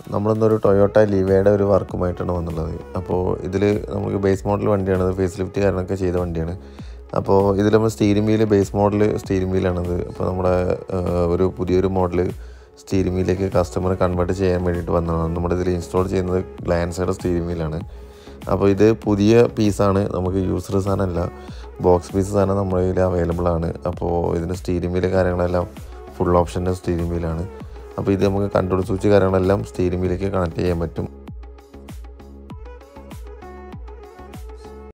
നമ്മളൊന്നൊരു Toyota ലീവയുടെ ഒരു വർക്കുമായിട്ടാണ് വന്നുള്ളത് അപ്പോൾ ഇതിൽ നമുക്ക് ബേസ് മോഡൽ വണ്ടിയാണ് ഫേസ് ലിഫ്റ്റ് കാരണമൊക്കെ ചെയ്ത വണ്ടിയാണ് അപ്പോൾ ഇതിൽ നമ്മൾ steering wheel base model steering വീലാണിത് അപ്പോൾ നമ്മുടെ ഏഹ്, ഒരു പുതിയൊരു മോഡൽ സ്റ്റീരിംഗ് വീലേക്ക് കസ്റ്റമർ കൺവേർട്ട് ചെയ്യാൻ വേണ്ടിയിട്ട് വന്നതാണ് നമ്മുടെ ഇതിൽ ഇൻസ്റ്റാൾ ചെയ്യുന്നത് ഗ്ലാൻസയുടെ സ്റ്റീരിംഗ് വീലാണ് അപ്പോൾ ഇത് പുതിയ പീസാണ് നമുക്ക് യൂസർ സാധനമല്ല ബോക്സ് പീസ് സാധനം നമ്മുടെ കയ്യിൽ അവൈലബിൾ ആണ് അപ്പോൾ ഇതിൻ്റെ സ്റ്റീരിംഗ് വീല് കാര്യങ്ങളെല്ലാം ഫുൾ ഓപ്ഷൻ്റെ സ്റ്റീരിംഗ് വീലാണ് അപ്പോൾ ഇത് നമുക്ക് കൺട്രോൾ സ്വിച്ച് കാര്യങ്ങളെല്ലാം സ്റ്റീരിംഗ് വീലേക്ക് കണക്ട് ചെയ്യാൻ പറ്റും